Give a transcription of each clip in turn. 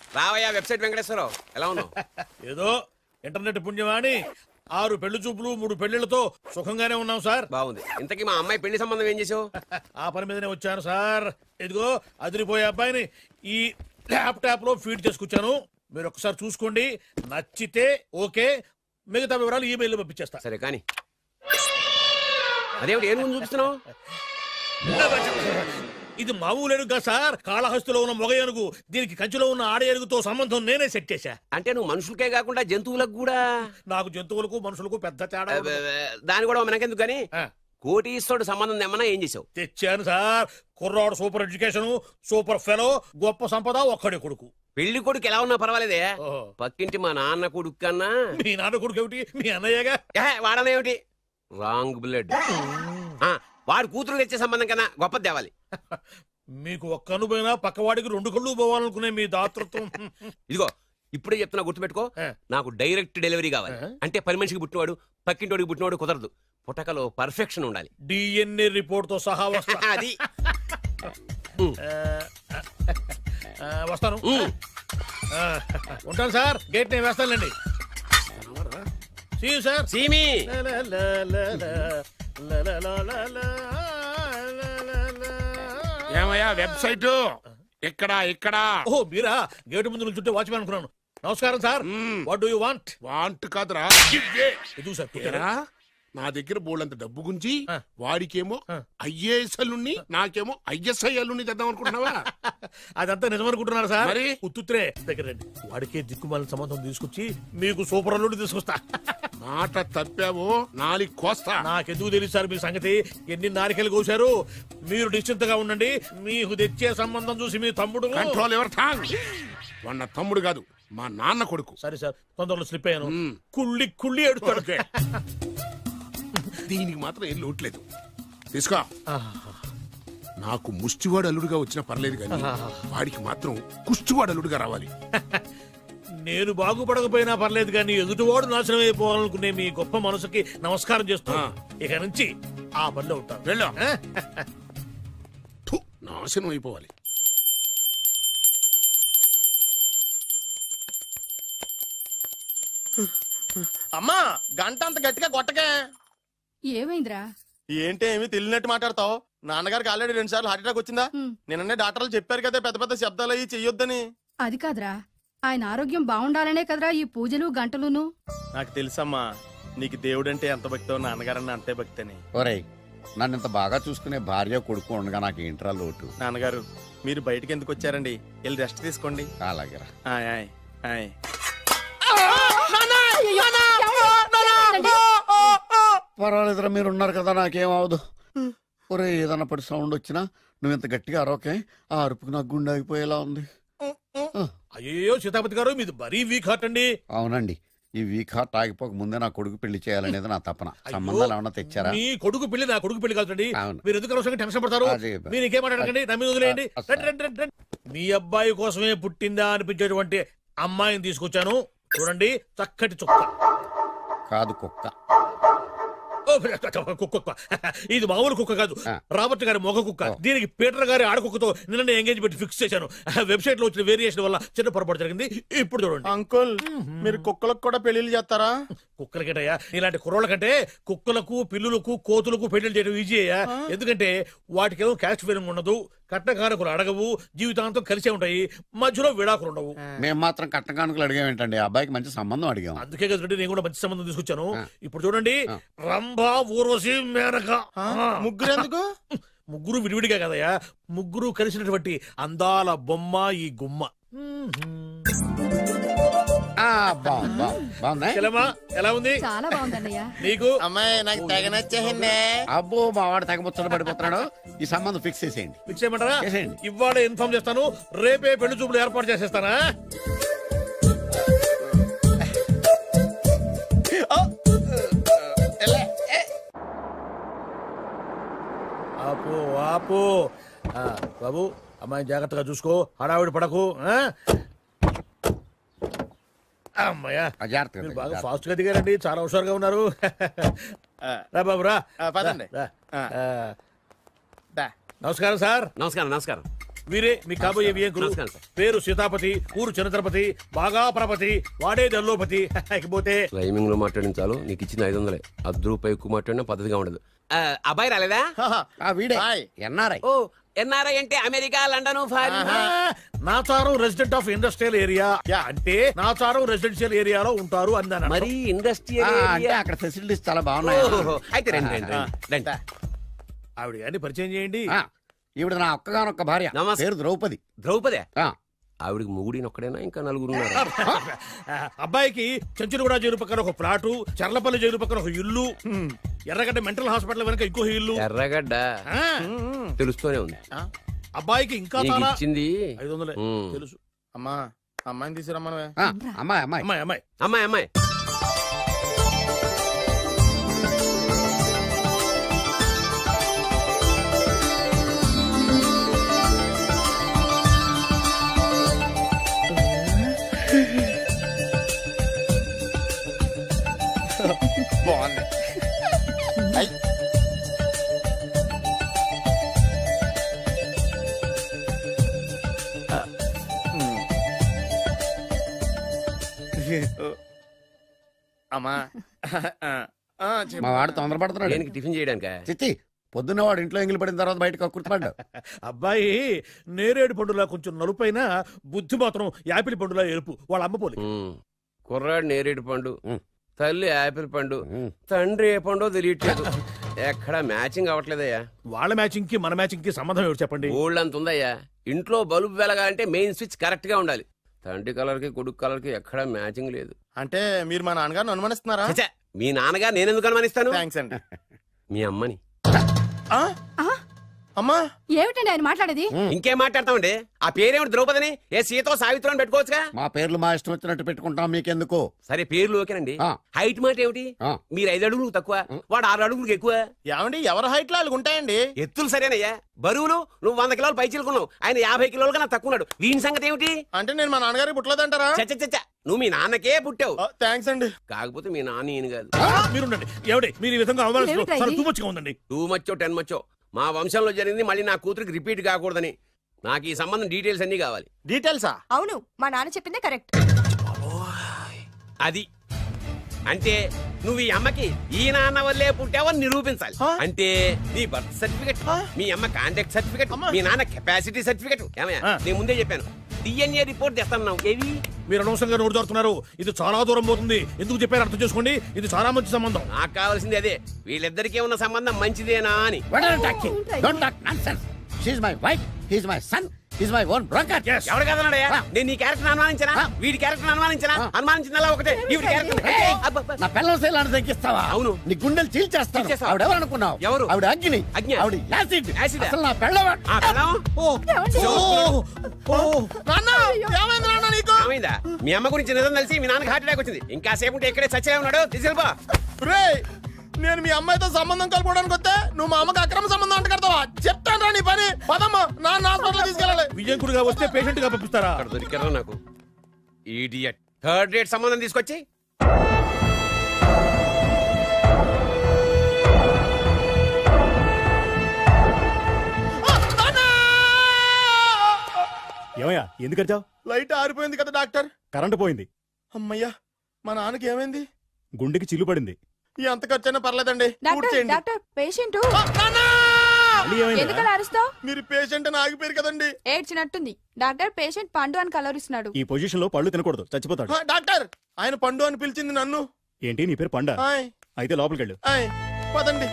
రావయ్యా వెబ్సైట్ వెంకటేశ్వరరావు ఎలా ఉన్నావు ఏదో ఇంటర్నెట్ పుణ్యమాని ఆరు పెళ్లి చూపులు మూడు పెళ్లిళ్లతో సుఖంగానే ఉన్నాం సార్ బాగుంది ఇంతకీ మా అమ్మాయి పెళ్లి సంబంధం ఏం చేసావు ఆ పని మీదనే వచ్చాను సార్ ఇదిగో అదిరిపోయే అబ్బాయిని ఈ ల్యాప్టాప్ లో ఫీడ్ చేసుకొచ్చాను మీరు ఒకసారి చూసుకోండి నచ్చితే ఓకే మిగతా వివరాలు ఈమెయిల్ పంపించేస్తా సరే కానీ అదేమిటి ఏం ముందు చూపిస్తున్నావు ఇది మామూలు ఎరుగా సార్ కాళహస్తిలో ఉన్న మొగ ఏనుగు దీనికి కంచిలో ఉన్న ఆడ ఏనుగుతో సంబంధం నేనే సెట్ చేశా అంటే నువ్వు మనుషులకే కాకుండా జంతువులకు కూడా నాకు జంతువులకు మనుషులకు పెద్ద తేడా అబ్బే, ఉండదు. దాని కూడా మనకెందుకు కానీ ఆ, కోటీశ్వరుడు సంబంధం ఏమన్నా ఏం చేసావు తెచ్చాను సార్ కుర్రాడు సూపర్ ఎడ్యుకేషన్ సూపర్ ఫెలో గొప్ప సంపద ఒక్కడే కొడుకు పెళ్లి కొడుకు ఎలా ఉన్నా పర్వాలేదే ఓహో. పక్కింటి మా నాన్న కొడుకు కన్నా మీ నాన్న కొడుకు ఏమిటి మీ అన్నయ్యగా ఏహే, వాడనేమిటి రాంగ్ బ్లడ్ ఆ, వాడు కూతురు తెచ్చే సంబంధం కన్నా గొప్పది తేవాలి మీకు ఒక్క అనుభవైనా పక్కవాడికి రెండు కళ్ళు పోవాలనుకునే మీ దాతృత్వం ఇదిగో ఇప్పుడే చెప్తున్నా గుర్తుపెట్టుకో ఆ. నాకు డైరెక్ట్ డెలివరీ కావాలి ఆ. అంటే పని మనిషికి పుట్టినవాడు పక్కింటోడికి పుట్టినవాడు కుదరదు పుటకలో పర్ఫెక్షన్ ఉండాలి డిఎన్ఏ రిపోర్ట్ తో సహా వస్తా అది ఆ, ఆ, వస్తాను ఉమ్. ఆ, ఉంటాను సార్ గేట్ నేను వేస్తానులేండి సీ సార్ సీమి ఏమయ్యా వెబ్సైట్ ఇక్కడ ఇక్కడ ఓ మీరా గేటు ముందు నుంచుంటే వాచ్మెన్ అనుకున్నాను నమస్కారం సార్ మ్మ్. What do you want want కాదురా ఇవ్వే. ఎదుగు సార్ ఏరా, నా దగ్గర బోళ్ళంత డబ్బు గుంచి ఆ. వాడికేమో ఆ. ఐఏఎస్ అల్లుణ్ణి నాకేమో ఐఎస్ఐ అల్లుని తెద్దాం అనుకుంటున్నావా అదంతా నిజమనుకుంటున్నారు సార్ మరి? ఉత్తుత్రే దగ్గర రండి వాడికే దిక్కుమాలిన సంబంధం తీసుకొచ్చి మీకు సూపర్ అల్లుడు తీసుకొస్తా మాట తప్పావో నాలుగు కోస్తా నాకెందుకు తెలుసు సార్ మీ సంగతి ఎన్ని నారికలు కోశారు మీరు నిశ్చింతగా ఉండండి మీకు తెచ్చే సంబంధం చూసి మీ తమ్ముడు కంట్రోల్ ఎవర్ థాంగ్ వాడు నా తమ్ముడు కాదు మా నాన్న కొడుకు సరే సార్ తొందరలో స్లిప్ అయ్యాను మ్మ్. కుళ్ళి కుళ్ళి ఎడుతాడు ఓకే. దీనికి మాత్రం ఏం లోట్లేదు తీసుకో నాకు ముష్టివాడు అల్లుడుగా వచ్చినా పర్లేదు కానీ వాడికి మాత్రం కుష్టివాడు అల్లుడుగా రావాలి నేను బాగుపడకపోయినా పర్లేదు కానీ ఎదుటివాడు నాశనం అయిపోవాలనుకునే మీ గొప్ప మనసుకి నమస్కారం చేస్తూ ఆ. ఇక నుంచి ఆ పనిలో ఉంటాను వెళ్ళు ఆ? థు, నాశనం అయిపోవాలి అమ్మా గంట అంత గట్టిగా కొట్టకే ఏమైందిరా ఏంటి ఏమి తెలియనట్టు మాట్లాడతావు నాన్నగారికి ఆల్రెడీ రెండు సార్లు హార్ట్ అటాక్ వచ్చిందా ఉమ్, నిన్ననే డాక్టర్లు చెప్పారు కదా పెద్ద పెద్ద శబ్దాలు అయ్యి చెయ్యొద్దని అది కాదురా ఆయన ఆరోగ్యం బాగుండాలనే కదరా ఈ పూజలు గంటలును నాకు తెలుసమ్మా నీకు దేవుడంటే ఎంత భక్తో నాన్నగారన్న అంతే భక్తి అని ఒరేయ్ నన్ను ఇంత బాగా చూసుకునే భార్య కొడుకు ఉండగా నాకు ఏంట్రా లోటు నాన్నగారు మీరు బయటికి ఎందుకు వచ్చారండి వెళ్ళి రెస్ట్ తీసుకోండి అలాగేరా ఆయ్ ఆయ్ ఆయ్ పర్వాలేదురా మీరు ఉన్నారు కదా నాకేం అవదు ఒరే ఏదన్నా పడి సౌండ్ వచ్చినా నువ్వు ఇంత గట్టిగా అరవకే ఆ అరుపుకు నాకు గుండె ఆగిపోయేలా ఉంది అయ్యో సీతాపతి గారు మీది మరీ వీక్ హార్ట్ అండి అవునండి ఈ వీక్ హార్ట్ ఆగిపోక ముందే నా కొడుకు పెళ్లి చేయాలనేది నా తపన సంబంధాలు ఏమన్నా తెచ్చారా మీ కొడుకు పెళ్లి నా కొడుకు పెళ్లి కాదండి అవును. మీరు ఎందుకు అనవసరంగా టెన్షన్ పడతారు అదే. మీరు ఇంకేం మాట్లాడకండి నా మీద వదిలేయండి అ- రండి, రండి, రండి, రండి. మీ అబ్బాయి కోసమే పుట్టిందా అనిపించేటువంటి అమ్మాయిని తీసుకొచ్చాను చూడండి చక్కటి చుక్క కాదు కుక్క ఓ, కుక్క కుక్క ఇది మామూలు కుక్క కాదు ఆ. రాబర్ట్ గారి మొగ కుక్క ఓ. దీనికి పీటర్ గారి ఆడకుక్కతో నిన్న ఎంగేజ్మెంట్ ఫిక్స్ చేశాను వెబ్సైట్ లో వచ్చిన వేరియేషన్ వల్ల చిన్న పొరపాటు జరిగింది ఇప్పుడు చూడండి అంకుల్ మీరు కుక్కలకు కూడా పెళ్లిళ్ళు చేస్తారా కుక్కలకేటయ్యా ఇలాంటి కుర్రోళ్ళ కంటే కుక్కలకు పిల్లులకు కోతులకు పెళ్లి చేయడం ఈజీ అయ్యా ఎందుకంటే వాటికేమో క్యాస్ట్ ఫీలింగ్ ఉండదు కట్టకారకులు అడగవు జీవితాంతం కలిసే ఉంటాయి మధ్యలో విడాకులు ఉండవు మేము మాత్రం కట్న కానుకలు అడిగామేంటండి ఆ అబ్బాయికి మంచి సంబంధం అడిగాం అందుకే కదండి నేను కూడా మంచి సంబంధం తీసుకొచ్చాను ఆ. ఇప్పుడు చూడండి ఆ. రంభా ఊర్వశి మేనక ఆ? ఆ. ముగ్గురు ఎందుకు ముగ్గురు విడివిడిగా కదయ్యా ముగ్గురు కలిసినటువంటి అందాల బొమ్మ ఈ గుమ్మ ఆ, బాగుంది బాగుంది బాగుందా చెలమా ఎలా ఉంది చాలా బాగుందన్నయ్య నీకు అమ్మాయి నాకు తెగ నచ్చేసిందే అబ్బో మా వాడు తెగబుచ్చట పడిపోతున్నాడు ఈ సంబంధం ఫిక్స్ చేసేయండి ఫిక్స్ చేయమంటారా చేసేయండి. ఇవాళ ఇన్ఫార్మ్ చేస్తాను రేపే పెళ్లి చూపులు ఏర్పాటు చేసేస్తానా ఆపు ఆపు ఆ, బాబు అమ్మాయి జాగ్రత్తగా చూసుకో హడావిడి పడకు ఆ? అమ్మయ్యా ఆ, జాగ్రత్తగా మీరు దిగు, బాగా జాగ్రత్తగా. ఫాస్ట్ గా దిగారండి చాలా హుషారుగా ఉన్నారు ఆ, రా బాబు రా ఆ, పదండి. రా, ఆ. ఆ, దా. నమస్కారం సార్ నమస్కారం నమస్కారం వీరే మీ కాబోయే వియంకులు నమస్కారం సార్. పేరు సీతాపతి ఊరు చిన్నతిరుపతి బాగా ప్రపతి వాడే దల్లోపతి ఇకపోతే రైమింగ్ లో మాట్లాడిన చాలు నీకు ఇచ్చిన ఐదు వందలే అర్ధ రూపాయి ఎక్కువ మాట్లాడినా పద్ధతిగా ఉండదు ఆ, అబ్బాయి రాలేదా ఆ వీడే హాయ్. ఎన్ఆర్ఐ ఓ ఎన్ఆర్ఐ అంటే America London foreign Nacharam resident of industrial area అంటే నాచారం రెసిడెన్షియల్ ఏరియాలో ఉంటారు అందాను మరి ఇండస్ట్రియల్ అంటే అక్కడ ఫెసిలిటీస్ చాలా బాగున్నాయి అయితే రండి రండి రండి, రండి ఆవిడ గారిని పరిచయం చేయండి ఆ, ఈవిడ నా ఒక్కగానొక్క భార్య నమస్తే. పేరు ద్రౌపది ద్రౌపదే ఆ, ఆవిడకి మొగుడిని ఒక్కడేనా ఇంకా నలుగురు ఉన్నారు ఆ, అబ్బాయికి చెంచులగూడ జైలు పక్కన ఒక ప్లాటు చర్లపల్లి జైలు పక్కన ఒక ఇల్లు ఎర్రగడ్డ మెంటల్ హాస్పిటల్ వెనక ఇంకో ఇల్లు ఎర్రగడ్డ ఆ, తెలుస్తూనే ఉంది అబ్బాయికి ఇంకా నీకు చాలా ఇచ్చింది ఐదు వందలే ఉమ్. తెలుసు అమ్మా అమ్మాయిని తీసుకురమ్మనవే ఆ, అమ్మాయి అమ్మాయి అమ్మాయి అమ్మాయి అమ్మాయి అమ్మాయి బాగుంది ఐ. ఉమ్. అమ్మా ఆ, చెప్పు. మా వాడు తొందరపడుతున్నాడు దేనికి టిఫిన్ చేయడానికా చిచ్చి పొద్దున్న వాడు ఇంట్లో ఎంగిలి పడిన తర్వాత బయటకు కుర్తుపడ్డాడు అబ్బాయి నేరేడు పండులా కొంచెం నలుపైన బుద్ధి మాత్రం యాపిల్ పండులా ఎరుపు వాళ్ళ అమ్మ పోలి ఉమ్. కుర్రాడు నేరేడు పండు ఉమ్. తల్లి యాపిల్ పండు ఉమ్. తండ్రి ఏ పండో తెలియట్లేదు ఎక్కడ మ్యాచింగ్ అవ్వట్లేదయ్యా వాళ్ళ మ్యాచింగ్ కి మన మ్యాచింగ్ కి సంబంధం ఏమిటి చెప్పండి ఊళ్ళంత ఉందయ్యా ఇంట్లో బల్బు వెలగాలంటే మెయిన్ స్విచ్ కరెక్ట్ గా ఉండాలి తండ్రి కలర్ కి కొడుకు కలర్ కి ఎక్కడ మ్యాచింగ్ లేదు అంటే మీరు మా నాన్నగారిని అనుమానిస్తున్నారా ఛ, ఛ, మీ నాన్నగారు నేనెందుకు అనుమానిస్తాను థ్యాంక్స్ అండి మీ అమ్మని ఆ? అమ్మా ఏమిటండి ఆయన మాట్లాడేది ఇంకేం మాట్లాడతామండి ఆ పేరేమిటి ద్రౌపదిని ఏ సీతో సావిత్రం అని పెట్టుకోవచ్చుగా మా పేర్లు మా ఇష్టం వచ్చినట్టు పెట్టుకుంటాం మీకెందుకు సరే పేర్లు ఓకేనండి ఆ. హైట్ మాట ఏమిటి ఆ. మీరు ఐదు అడుగులు తక్కువ వాడు ఆరు అడుగులకు ఎక్కువ ఏమండి ఎవరి హైట్ లో వాళ్ళకి ఉంటాయండి ఎత్తులు సరేనయ్యా బరువులు నువ్వు వంద కిలోలు పై చిలుకున్నావు ఆయన యాభై కిలోలు కన్నా తక్కువ ఉన్నాడు వీని సంగతి ఏమిటి అంటే నేను మా నాన్నగారికి పుట్టలేదంటారా చచ్చ చచ్చ నువ్వు మీ నాన్నకే పుట్టావు థ్యాంక్స్ అండి కాకపోతే మీ నాన్న ఈయన కాదు మీరుండండి ఏమిటి మీరు ఈ విధంగా ఏమిటా ఇది? అవమానిస్తున్నారు టూ మచ్గా ఉందండి టూ మచ్చో టెన్ మచ్చో మా వంశంలో జరిగింది మళ్ళీ నా కూతురికి రిపీట్ కాకూడదని నాకు ఈ సంబంధం డీటెయిల్స్ అన్ని కావాలి డీటెయిల్సా అవును మా నాన్న చెప్పిందే కరెక్ట్ అది అంటే నువ్వు ఈ అమ్మకి ఈ నాన్న వల్లే పుట్టావని నిరూపించాలి హా? అంటే నీ బర్త్ సర్టిఫికెట్ హా? మీ అమ్మ కాంటాక్ట్ సర్టిఫికెట్ అమ్మా. మీ నాన్న కెపాసిటీ సర్టిఫికెట్ ఏమయ్యా ఆ. నేను ముందే చెప్పాను డిఎన్ఏ రిపోర్ట్ తెస్తాను ఏవి మీరు అనవసరంగా నోరు జారుతున్నారు ఇది చాలా దూరం పోతుంది ఎందుకు చెప్పారు అర్థం చేసుకోండి ఇది చాలా మంచి సంబంధం నాకు కావాల్సింది అదే వీళ్ళిద్దరికీ ఉన్న సంబంధం మంచిదేనా అని don't talk nonsense she's my wife he's my son he's my own broker Yes. ఎవరు కదన్నాడయ్యా ఆ. నేను నీ క్యారెక్టర్ అనుమానించనా ఆ. వీడి క్యారెక్టర్ అనుమానించనా ఆ. అనుమానించిందల్లా ఒకటే వీడి క్యారెక్టర్ అబ్బబ్బ. నా పిల్లల శైలాన్ని తగ్గిస్తావా అవును. నీ గుండెలు చీల్చేస్తాను చీల్చేస్తావా? ఆవిడ ఎవరు అనుకున్నావు ఎవరు? ఆవిడ అగ్ని అగ్ని? ఆవిడ యాసిడ్ యాసిడా? అసలు నా పిల్లవాడు ఆ, పిల్లం? ఏమండి? నాన్న ఏమైంది నాన్న నీకు ఏమైందా మీ అమ్మ గురించి నిజం తెలిసి మీ నాన్నకి హార్ట్ అటాక్ వచ్చింది ఇంకా సేపు ఉంటే ఇక్కడే చచ్చే ఉన్నాడు తీసుకెళ్ళిపో రే నేను మీ అమ్మాయితో సంబంధం కలుపుకోవడానికి వస్తే నువ్వు మా అమ్మకి అక్రమ సంబంధం అంట కడతావా చెప్తాను రా నీ పని పదమ్మా నాన్న హాస్పిటల్ తీసుకెళ్ళాలి విజయంకుడిగా వస్తే పేషెంట్ గా పంపిస్తారా అక్కడ దొరికారా నాకు ఈడియట్ థర్డ్ రేట్ సంబంధం తీసుకొచ్చి ఏమయ్యా ఎందుకు అరిచావు లైట్ ఆరిపోయింది కదా డాక్టర్ కరెంటు పోయింది అమ్మయ్యా మా నాన్నకి ఏమైంది గుండెకి చిల్లు పడింది ఈ అంత ఖర్చైనా పర్లేదండి పూర్తి డాక్టర్ చేయండి డాక్టర్ పేషెంట్ ఆ, నాన్నా! మళ్ళీ ఏమైంది ఎందుకలా అరుస్తావు మీరు పేషెంట్ అని ఆగిపోయారు కదండి ఏడ్చినట్టుంది డాక్టర్ పేషెంట్ పండు అని కలవరిస్తున్నాడు ఈ పొజిషన్ లో పళ్ళు తినకూడదు చచ్చిపోతాడు ఆ, డాక్టర్ ఆయన పండు అని పిలిచింది నన్ను ఏంటి నీ పేరు పండ ఆయ్ అయితే లోపలికి వెళ్ళు ఆయ్ పదండి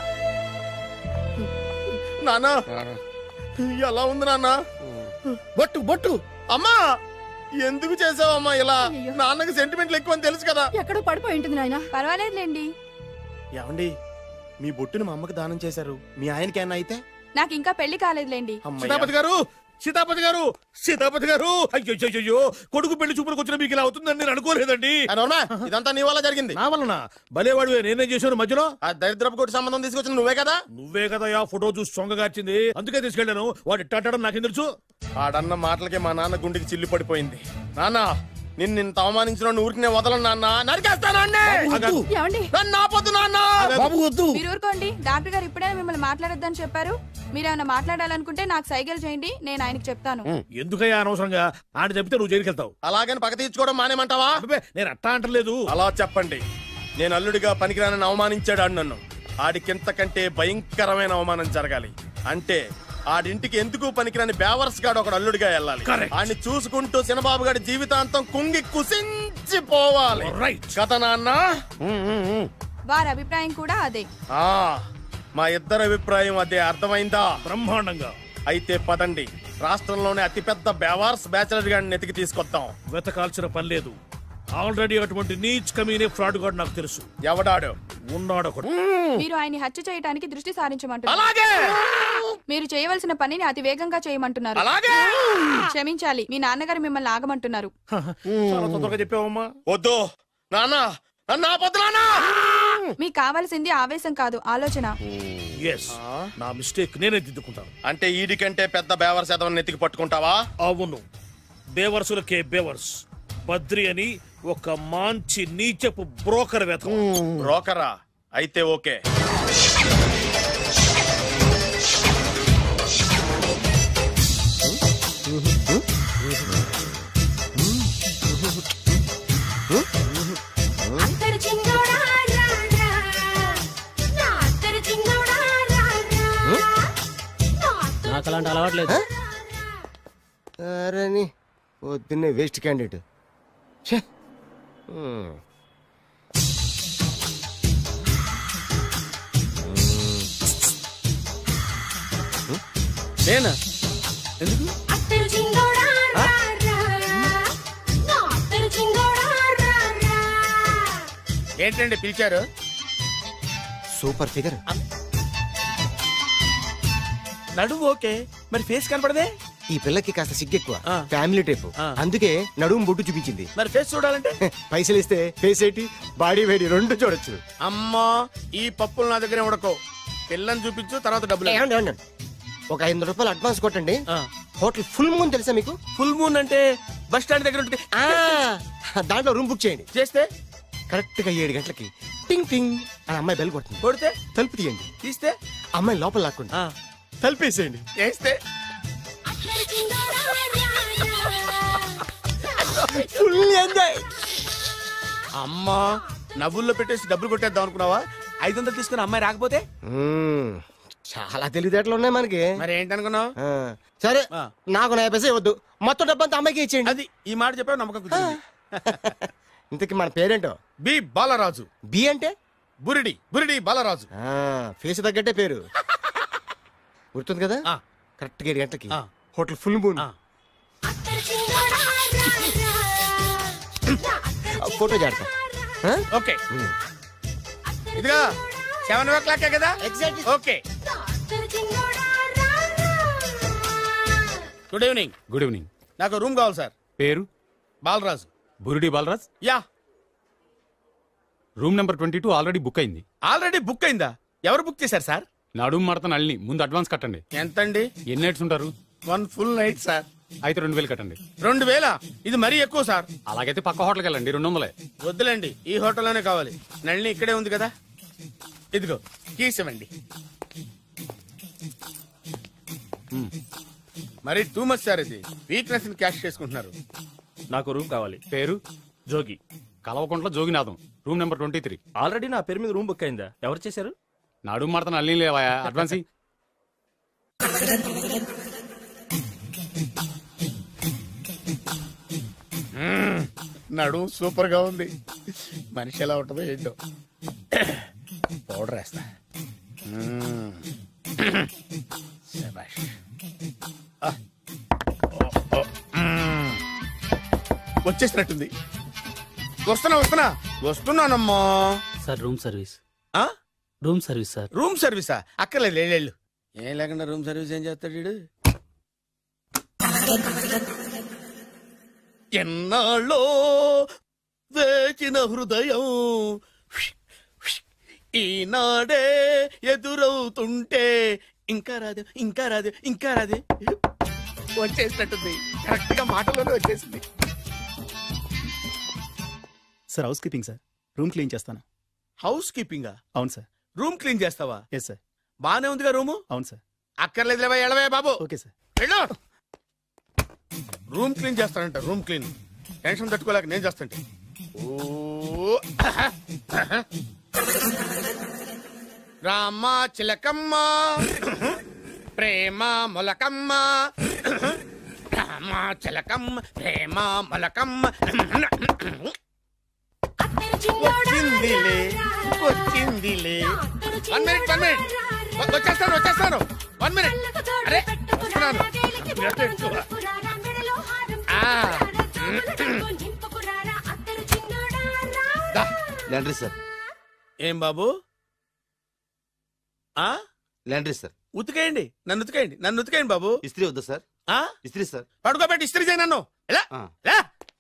నాన్న ఎలా ఉంది నాన్న బొట్టు బొట్టు అమ్మా ఎందుకు చేసావమ్మా ఇలా అయ్యో. నాన్నకి సెంటిమెంట్లు ఎక్కువ అని తెలుసు కదా ఎక్కడో పడిపోయి ఉంటుంది నాయన పర్వాలేదులేండి ఏమండి మీ బొట్టుని మా అమ్మకి దానం చేశారు మీ ఆయనకి ఏమన్నా అయితే నాకు ఇంకా పెళ్లి కాలేదులేండి అమ్మయ్య. సీతాపతి గారు సీతాపతి గారు సీతాపతి గారు అయ్యో కొడుకు పెళ్లి చూపులకు వచ్చిన మీకు ఇలా అవుతుందని నేను అనుకోలేదండి ఆ, నోర్మా, ఇదంతా నీ వల్ల జరిగింది నా వలన భలేవాడు నేనేం చేశాను మధ్యలో ఆ దరిద్రపు కొట్టి సంబంధం తీసుకొచ్చిన నువ్వే కదా నువ్వే కదా ఆ ఫోటో చూసి సొంగగార్చింది అందుకే తీసుకెళ్ళాను వాడు ఇట్టాడడం నాకేం తెలుసు ఆడన్న మాటలకే మా నాన్న గుండెకి చిల్లు పడిపోయింది నాన్న నిన్ను ఇంత అవమానించిన ఊరికి నేను వదలను నాన్న నరికేస్తానండి ఏమండి నన్ను ఆపొద్దు నాన్న బాబు వద్దు మీరు ఊరుకోండి డాక్టర్ గారు ఇప్పుడే మిమ్మల్ని మాట్లాడొద్దని చెప్పారు మీరు ఏమైనా మాట్లాడాలనుకుంటే నాకు సైకిల్ చేయండి నేను ఆయనకి చెప్తాను ఎందుకయ్యా అనవసరంగా ఆయన చెప్తే నువ్వు జైలుకి వెళ్తావు అలాగని పక్క తీర్చుకోవడం మానేమంటావా అబ్బే, నేను అట్టా అంటలేదు అలా చెప్పండి నేను అల్లుడిగా పనికిరానని అవమానించాడు ఆడు నన్ను ఆడికింతకంటే భయంకరమైన అవమానం జరగాలి అంటే ఆడింటికి ఎందుకు పనికిరాని బేవర్స్ గాడు ఒకడు అల్లుడిగా వెళ్ళాలి Correct. ఆడిని చూసుకుంటూ చిన్నబాబు గారి జీవితాంతం కుంగి కుసించిపోవాలి రైట్ కథ నాన్న వారి అభిప్రాయం కూడా అదే ఆ, మా ఇద్దరి అభిప్రాయం అదే అర్థమైందా బ్రహ్మాండంగా అయితే పదండి రాష్ట్రంలోనే అతిపెద్ద బేవార్స్ బ్యాచిలర్ గాడిని ఎతికి తీసుకొద్దాం వెతకాల్సిన పని లేదు ఆల్రెడీ అటువంటి నీచ్ కమీనే ఫ్రాడ్ గాడు నాకు తెలుసు ఎవడాడు ఉన్నాడు ఒకడు మీరు ఆయన్ని హత్య చేయడానికి దృష్టి సారించమంటున్నారు అలాగే మీరు చేయవలసిన పనిని అతి వేగంగా చేయమంటున్నారు అలాగే క్షమించాలి మీ నాన్నగారు మిమ్మల్ని ఆగమంటున్నారు చాలా తొందరగా చెప్పావమ్మా వద్దు నాన్న నన్ను ఆపొద్దు నాన్న మీకు కావాల్సింది ఆవేశం కాదు ఆలోచన ఎస్ నా మిస్టేక్ నేనే దిద్దుకుంటాను అంటే ఈడి కంటే పెద్ద బేవర్ శాతం నెత్తికి పట్టుకుంటావా అవును బేవర్సులకే బేవర్స్ బద్రి అని ఒక మంచి నీచపు బ్రోకర్ వెతకం బ్రోకరా అయితే ఓకే అత్తరు చింగోడా రా రా. నా అత్తరు చింగోడా రా రా. నా అత్తరు నాకు అలాంటి అలవాట్లేదు అరే నీ పొద్దున్నే వేస్ట్ క్యాండిడేట్ ఛే. హ్మ్. నేనా అత్తరు చింగోడా రా రా. నా అత్తరు చింగోడా రా రా. ఏంటండి పిలిచారు సూపర్ ఫిగర్ నడువు ఓకే మరి ఫేస్ కనపడదే ఈ పిల్లకి కాస్త సిగ్గెక్కువ ఆ. ఫ్యామిలీ టైప్ ఆ. అందుకే నడుము బొట్టు చూపించింది మరి ఫేస్ చూడాలంటే పైసలు ఇస్తే ఫేస్ ఏంటి బాడీ వేడి రెండు చూడొచ్చు అమ్మా ఈ పప్పులు నా దగ్గర ఉడకో పిల్లని చూపించు తర్వాత డబ్బులు ఏమండి, ఏమండి? ఒక ఐదు వందల రూపాయలు అడ్వాన్స్ కొట్టండి ఆ. హోటల్ ఫుల్ మూన్ తెలుసా మీకు ఫుల్ మూన్ అంటే బస్ స్టాండ్ దగ్గర ఉంటుంది ఆ, దాంట్లో రూమ్ బుక్ చేయండి చేస్తే కరెక్ట్ గా ఏడు గంటలకి టింగ్ టింగ్ అని అమ్మాయి బెల్ కొడుతుంది కొడితే తలుపు తీయండి తీస్తే అమ్మాయి లోపల లాక్కోండి ఆ, తలుపేసేయండి చేస్తే అత్తరు చింగోడా రా రా. ఫుల్ ఎంజాయ్ అమ్మా నవ్వుల్లో పెట్టేసి డబ్బులు కొట్టేద్దాం అనుకున్నావా ఐదు వందలు తీసుకుని అమ్మాయి రాకపోతే చాలా తెలివితేటలు ఉన్నాయి మనకి మరి ఏంటనుకున్నావు ఆ, సరే ఆ. నాకు నా పైసే వద్దు మొత్తం డబ్బంతా అమ్మాయికి ఇచ్చేయండి అది ఈ మాట చెప్పావు నమ్మకం కుదిరింది ఇంతకి మన పేరేంటో బి బాలరాజు బి అంటే బురిడి బురిడి బాలరాజు ఆ, ఫేస్ తగ్గట్టే పేరు గుర్తుంది కదా ఆ. కరెక్ట్ గా ఏడు గంటలకి ఆ. హోటల్ ఫుల్ మూన్ ఆ. అత్తరు చింగోడా రా రా. ఫోటో చేడతా ఆ? ఓకే ఇదిగా సెవెన్ ఓ క్లాక్ కదా Exactly. ఓకే అత్తరు చింగోడా రా రా. గుడ్ ఈవినింగ్ గుడ్ ఈవినింగ్ నాకు రూమ్ కావాలి సార్ పేరు బాలరాజు బురుడి Balaraj yeah room number twenty two already book అయింది ఆల్రెడీ బుక్ అయిందా ఎవరు బుక్ చేశారు సార్ నడుము మడత నళ్ళని ముందు అడ్వాన్స్ కట్టండి ఎంతండి ఎన్ని నైట్స్ ఉంటారు వన్ ఫుల్ నైట్ సార్ అయితే రెండు వేలు కట్టండి రెండు వేల ఇది మరీ ఎక్కువ సార్ అలాగైతే పక్క హోటల్కి వెళ్ళండి రెండు వందలే వద్దులేండి ఈ హోటల్లోనే కావాలి నళిని ఇక్కడే ఉంది కదా ఇదిగో కీస్ ఇవ్వండి మరి టూ మచ్ సార్ ఇది వీక్నెస్ ని క్యాష్ చేసుకుంటున్నారు నాకు రూమ్ కావాలి పేరు Jogi Kalvakuntla Joginatham room number twenty three already నా పేరు మీద రూమ్ బుక్ అయిందా ఎవరు చేశారు నడుము మడత నళ్ళని లేవా అడ్వాన్స్ ఇయ్యి. నడు సూపర్ గా ఉంది మనిషి ఎలా ఉంటుందో ఏంటో పౌడర్ వేస్తా మ్మ్. శభాష్. ఆ. ఓ, ఓ, మ్మ్. వచ్చేసినట్టుంది వస్తున్నా వస్తున్నా వస్తున్నానమ్మా సార్ రూమ్ సర్వీస్ ఆ? రూమ్ సర్వీస్ సార్ రూమ్ సర్వీసా అక్కర్లేదు లేళ్ళు ఏం లేకుండా రూమ్ సర్వీస్ ఏం చేస్తాడు వీడు ఎన్నాళ్ళో వేచిన హృదయం ఈనాడే ఎదురవుతుంటే ఇంకా రాదు ఇంకా రాదు ఇంకా రాదు వచ్చేసినట్టుంది కరెక్ట్ గా మాటలోనే వచ్చేసింది sir housekeeping sir room clean చేస్తాను హౌస్ కీపింగా అవును సార్ రూమ్ క్లీన్ చేస్తావా ఎస్ సార్ బానే ఉందిగా రూము అవును సార్ అక్కర్లేదు ఎడవే బాబు ఓకే సార్ వెళ్ళు రూమ్ క్లీన్ చేస్తానంట రూమ్ క్లీన్ టెన్షన్ తట్టుకోలేక నేను చేస్తాంటే ఓ రామ చిలకమ్మ ప్రేమ మొలకమ్మ రామ చిలకమ్మ ప్రేమ మొలకమ్మ వచ్చిందిలే వచ్చిందిలే వన్ మినిట్ వన్ మినిట్ వచ్చేస్తాను వచ్చేస్తాను వన్ మినిట్ అరే వస్తున్నాను ఆ. లాండ్రీ సార్ ఏం బాబు ఆ లాండ్రీ సార్ ఉతికేయండి నన్ను ఉతికేయండి నన్ను ఉతికేయండి బాబు ఇస్త్రీ వద్దా సార్ ఆ ఇస్త్రీ సార్ పడుకోబెట్టి ఇస్త్రీ చేయి నన్ను ఎలా ఆ. ఎలా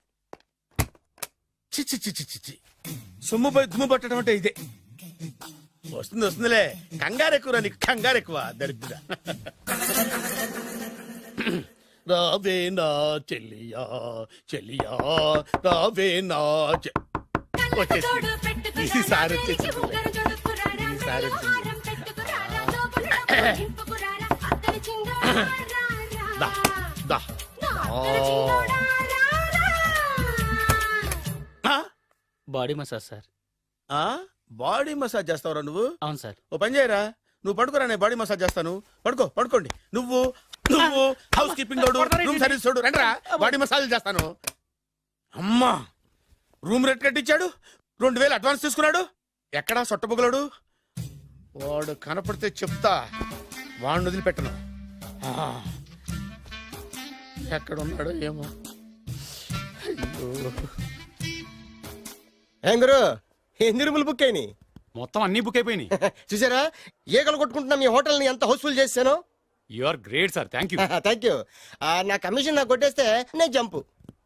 చి చి చి చి చి చి సొమ్ము పోయి దుమ్ము పట్టడం అంటే ఇదే వస్తుంది వస్తుందిలే కంగారు ఎక్కువ నీకు కంగారు ఎక్కువ దరిద్ర రావే నా చెల్లియా చెల్లియా రావే నా చె- వచ్చేసింది ఈసారి వచ్చేసింది ఈసారి వచ్చింది దా దా ఆ. బాడీ మసాజ్ సార్ ఆ బాడీ మసాజ్ చేస్తావురా నువ్వు అవును సార్ ఓ పని చేయరా నువ్వు పడుకోరా నేను బాడీ మసాజ్ చేస్తాను పడుకో పడుకోండి నువ్వు నువ్వు హౌస్ కీపింగ్ తోడు రూమ్ సర్వీస్ తోడు రండిరా బాడీ మసాజ్ చేస్తాను అమ్మా రూమ్ రేట్ కట్టించాడు రెండు వేలు అడ్వాన్స్ తీసుకున్నాడు ఎక్కడా సొట్టబుగలాడు వాడు కనపడితే చెప్తా వాడిని వదిలిపెట్టను ఆ. ఎక్కడ ఉన్నాడో ఏమో అయ్యో ఏం గురు ఎన్ని రూములు బుక్ అయినాయి మొత్తం అన్ని బుక్ అయిపోయినాయి చూసారా ఈగలు కొట్టుకుంటున్నా మీ హోటల్ ని ఎంత హౌస్ఫుల్ చేశాను you are great sir thank you thank you నా కమిషన్ నాకు కొట్టేస్తే నేను జంపు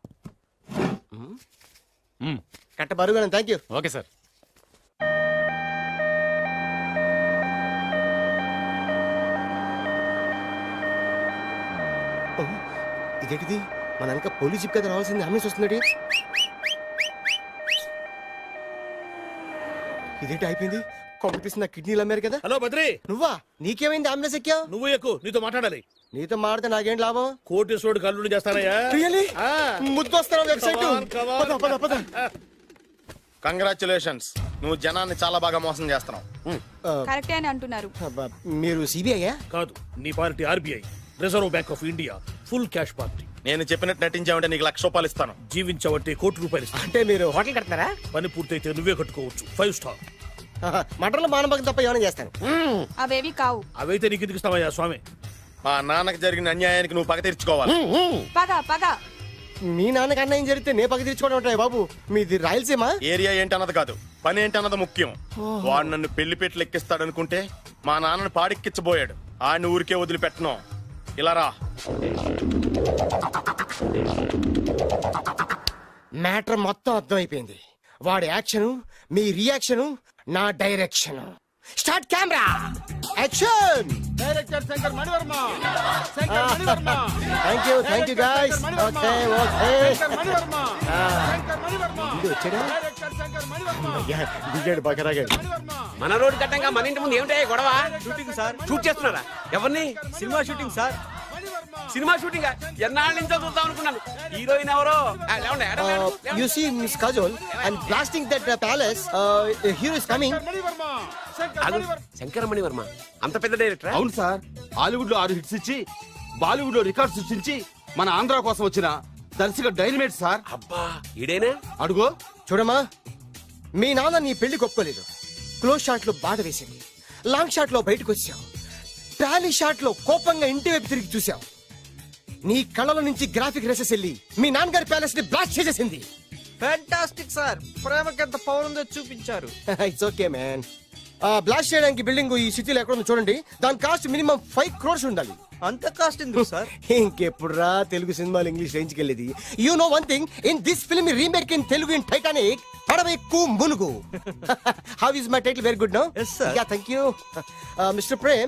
కట్ట బరుగా థ్యాంక్ యూ ఓకే సార్ ఇదేంటిది మన వెనక పోలీస్ జిప్ కదా రావాల్సింది అంబులెన్స్ వస్తుంది ఇదేంటి అయిపోయింది కొంపటిసి నా కిడ్నీలు అమ్మారు కదా హలో బద్రి నువ్వా నీకేమైంది అంబులెన్స్ ఎక్కావు నువ్వు ఎక్కువ నీతో మాట్లాడాలి నీతో మాడితే నాకేం లాభం కోటేశ్వరుడు కల్లుడు చేస్తానయ్యా Really? ఆ. ముద్దొస్తారా website Come on, come on. పద పద పద కంగ్రాచులేషన్స్ నువ్వు జనాన్ని చాలా బాగా మోసం చేస్తున్నావు కరెక్టే అని అంటున్నారు అబ్బా, మీరు సిబిఐయా కాదు నీ party RBI reserve bank of India full cash party నేను చెప్పినట్టు నటించావంటే నీకు లక్ష రూపాయలు ఇస్తాను జీవించబట్టే కోటి రూపాయలు ఇస్తాను అంటే మీరు హోటల్ కడతారా పని పూర్తయితే నువ్వే కట్టుకోవచ్చు ఫైవ్ స్టార్ మటన్లో మానభంగం తప్ప ఏమైనా చేస్తాను అవేవి కావు అవైతే నీకు ఎందుకు ఇస్తావయ్యా స్వామి మా నాన్నకి జరిగిన అన్యాయానికి నువ్వు పగ తీర్చుకోవాలి పగ పగ మీ నాన్నకి అన్యాయం జరిగితే నే పక్క తీర్చుకోవడం ఉంటాయి బాబు మీది రాయలసీమ ఏరియా ఏంటన్నది కాదు పని ఏంటన్నది ముఖ్యం వాడు నన్ను పెళ్లి పెట్లు ఎక్కిస్తాడనుకుంటే మా నాన్నను పాడెక్కించబోయాడు ఆడిని ఊరికే వదిలిపెట్టను ఇలా రా మ్యాటర్ మొత్తం అర్థమైపోయింది వాడి యాక్షన్ మీ రియాక్షన్ నా direction start camera action director Shankar Manivarma Shankar Manivarma thank you thank you guys okay okay Shankar Manivarma Shankar Manivarma ఇది వచ్చాడా డైరెక్టర్ శంకర్ మణివర్మ అయ్యా, దిగాడు బకరాగాడు మన రోడ్డు కట్టంగా మన ఇంటి ముందు ఏమిటాయి గొడవ షూటింగ్ సార్ షూట్ చేస్తున్నారా ఎవరిని cinema shooting sir cinema shooting ఎన్నాళ్ళ నుంచో చూద్దాం అనుకున్నాను హీరోయిన్ ఎవరో ఆ, లేవండి, ఎడ లేవండి, లేవండి. You see miss Kajol and blasting that palace hero is coming Manivarma Shankar ఆగు, శంకరమణి వర్మ అంత పెద్ద డైరెక్టర్ అవును సార్ హాలీవుడ్ లో ఆరు హిట్స్ ఇచ్చి బాలీవుడ్ లో రికార్డ్ సృష్టించి మన ఆంధ్ర కోసం వచ్చిన దర్శక డైనమేట్ సార్ అబ్బా ఈడేనా అడుగో చూడమ్మా మీ నాన్న నీ పెళ్లి ఒప్పుకోలేదు క్లోజ్ షాట్ లో బాధ వేసింది లాంగ్ షాట్ లో బయటకు వచ్చావు టాలీ షాట్ లో కోపంగా ఇంటి వైపు తిరిగి చూసావు నీ కళ్ళలో నుంచి గ్రాఫిక్ రెసెస్ వెళ్ళి మీ నాన్నగారి ప్యాలెస్ ని బ్లాస్ట్ చేసేసింది ఫ్యాంటాస్టిక్ సార్ ప్రేమకి ఎంత పవర్ ఉందో చూపించారు ఇట్స్ ఓకే మ్యాన్ బ్లాస్ట్ చేయడానికి బిల్డింగ్ ఈ సిటీలో ఎక్కడ ఉందో చూడండి దాని కాస్ట్ మినిమం ఫైవ్ క్రోర్స్ ఉండాలి అంత కాస్ట్ ఎందుకు సార్ ఇంకెప్పుడు రా తెలుగు సినిమాలు ఇంగ్లీష్ రేంజ్ కి వెళ్ళేది you know one thing in this film remake in Telugu in Titanic పడవెక్కు మునుగు how is my title very good no Yes, sir. Yeah thank you mister Prem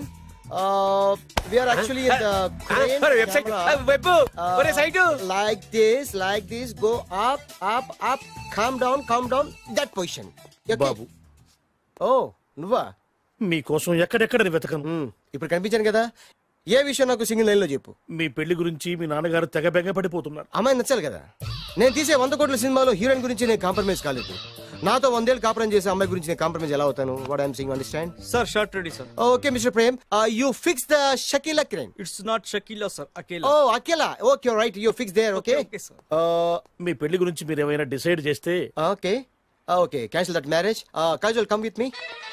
we are actually in the crane ఒరే, website. camera. ఆ, web. ఒరే, site. like this like this go up up up calm down calm down that position బాబు ఓ నువ్వా మీకోసం ఎక్కడెక్కడ వెతకను ఇప్పుడు కనిపించాను కదా ఏ విషయం నాకు సింగిల్ లైన్ లో చెప్పు మీ పెళ్లి గురించి మీ నాన్నగారు తెగ బెంగ పడిపోతున్నారు అమ్మాయి నచ్చాలి కదా నేను తీసే వంద కోట్ల సినిమాలో హీరోయిన్ గురించి నేను కాంప్రమైజ్ కాలేదు నాతో వందేళ్ళు కాపురం చేసే అమ్మాయి గురించి నేను కాంప్రమైజ్ ఎలా అవుతాను what I'm saying understand sir shot ready sir okay mister Prem you fix the Shakeela crane it's not Shakeela sir Akela oh Akela okay right you fix there okay మీ పెళ్లి గురించి మీరు ఏమైనా డిసైడ్ చేస్తే okay okay cancel that marriage casual come with me